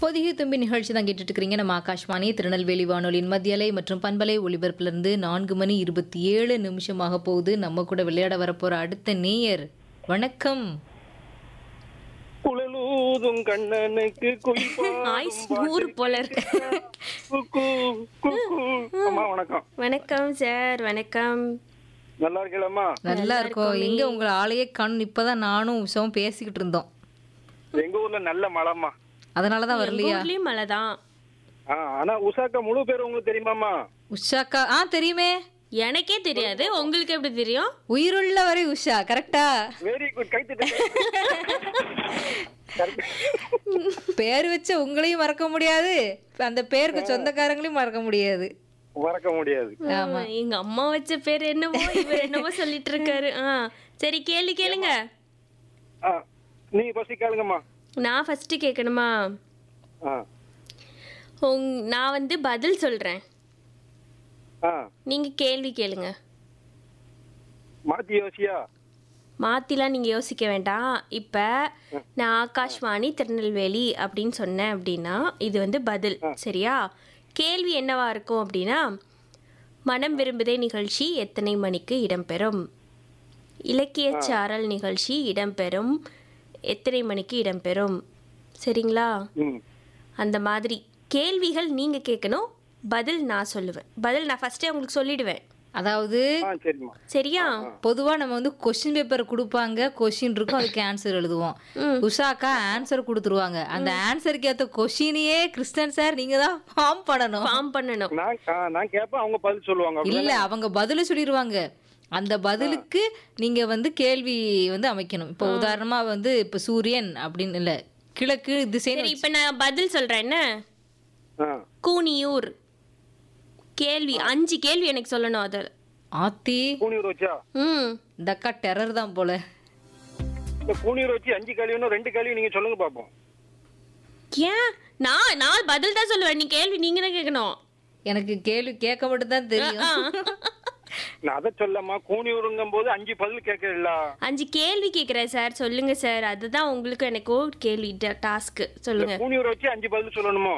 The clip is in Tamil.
பொதிகை தும்பி நிகழ்ச்சி தான் கேட்டுட்டு இருக்கிறீங்க நம்ம ஆகாஷ்வாணி திருநெல்வேலி வானொலியின் மத்தியலை மற்றும் பண்பலை ஒளிபரப்புலேருந்து நான்கு மணி இருபத்தி ஏழு நிமிஷமாக போகுது நம்ம கூட விளையாட வரப்போற அடுத்த நேயர் வணக்கம் குழலூதும் கண்ணனுக்கு குயில் பாடும் ஆயுஸ் நூறு போல இருக்கு குக்கு, குக்கு. அம்மா வணக்கம் வணக்கம் சார் வணக்கம் நல்லா இருக்கலாமா நல்லா இருக்கோம் எங்க உங்களை ஆளையே கண் இப்பதான் நானும் உஷாவும் பேசிக்கிட்டு இருந்தோம் எங்க ஊர்ல நல்ல மழைம்மா அதனாலதான் எங்க வரலையா ஊர்லயும் மழை தான் ஆ, ஆனா உஷாக்கா முழு பேர் உங்களுக்கு தெரியுமாமா உஷாக்கா ஆ தெரியுமே எனக்கே தெரியாது உங்களுக்கு எப்படி தெரியும் உயிருள்ள வரை உஷா கரெக்டா வெரி குட் கைத்திட்டு பேர் வச்ச உங்களையும் மறக்க முடியாது அந்த பேருக்கு சொந்தக்காரங்களையும் மறக்க முடியாது மறக்க முடியாது ஆமா, எங்க அம்மா வச்ச பேர் என்னவோ இவர் என்னவோ சொல்லிட்டு இருக்காரு ஆ சரி கேள்வி கேளுங்க ஆ, நீ பசி கேளுங்கம்மா நான் ஃபர்ஸ்ட் கேட்கணுமா ஆ, உங் நான் வந்து பதில் சொல்றேன் ஆ, நீங்க கேள்வி கேளுங்க மாத்தி யோசியா மாத்திலாம் நீங்க யோசிக்க வேண்டாம் இப்ப நான் ஆகாஷ்வாணி திருநெல்வேலி அப்படின்னு சொன்னேன் அப்படின்னா இது வந்து பதில் சரியா கேள்வி என்னவா இருக்கும் அப்படின்னா மனம் விரும்புதே நிகழ்ச்சி எத்தனை மணிக்கு இடம்பெறும் இலக்கிய சாரல் நிகழ்ச்சி இடம்பெறும் எத்தனை மணிக்கு இடம்பெறும் சரிங்களா ம் அந்த மாதிரி கேள்விகள் நீங்க கேட்கணும் பதில் நான் சொல்லுவேன் பதில் நான் ஃபர்ஸ்டே உங்களுக்கு சொல்லிடுவேன் அதாவது ஆ சரிம்மா சரியா பொதுவா நம்ம வந்து கொஸ்டின் பேப்பர் கொடுப்பாங்க கொஸ்டின் இருக்கும் அதுக்கு ஆன்சர் எழுதுவோம் உஷாக்கா ஆன்சர் கொடுத்துருவாங்க அந்த ஆன்சருக்கு ஏத்த கொஸ்டினையே கிறிஸ்டன் சார் நீங்க தான் ஃபார்ம் பண்ணணும் ஃபார்ம் பண்ணணும் நான் ஆ, நான் கேட்பேன் அவங்க பதில் சொல்லுவாங்க இல்ல அவங்க பதில சொல்லிடுவாங்க அந்த பதிலுக்கு நீங்க வந்து கேள்வி வந்து அமைக்கணும் இப்போ உதாரணமா வந்து இப்ப சூரியன் அப்படின்னு இல்ல கிழக்கு திசை சரி இப்ப நான் பதில் சொல்றேன் என்ன ஆ, கூனியூர் கேள்வி அஞ்சு கேள்வி எனக்கு சொல்லணும் அது ஆத்தி கூனியூர் வச்சா ம் இந்த அக்கா டெரர் தான் போல இந்த கூனியூர் வச்சு அஞ்சு கேள்வி ரெண்டு கேள்வி நீங்க சொல்லுங்க பாப்போம் ஏன் நான் நான் பதில் தான் சொல்லுவேன் நீ கேள்வி நீங்க தான் கேட்கணும் எனக்கு கேள்வி கேட்க மட்டும் தான் தெரியும் நான் அதை சொல்லம்மா கூனியூருங்கும் போது அஞ்சு பதில் கேட்கல அஞ்சு கேள்வி கேட்குறேன் சார் சொல்லுங்க சார் அதுதான் உங்களுக்கு எனக்கோ கேள்வி டாஸ்க்கு சொல்லுங்க கூனியூர் வச்சு அஞ்சு பதில் சொல்லணுமோ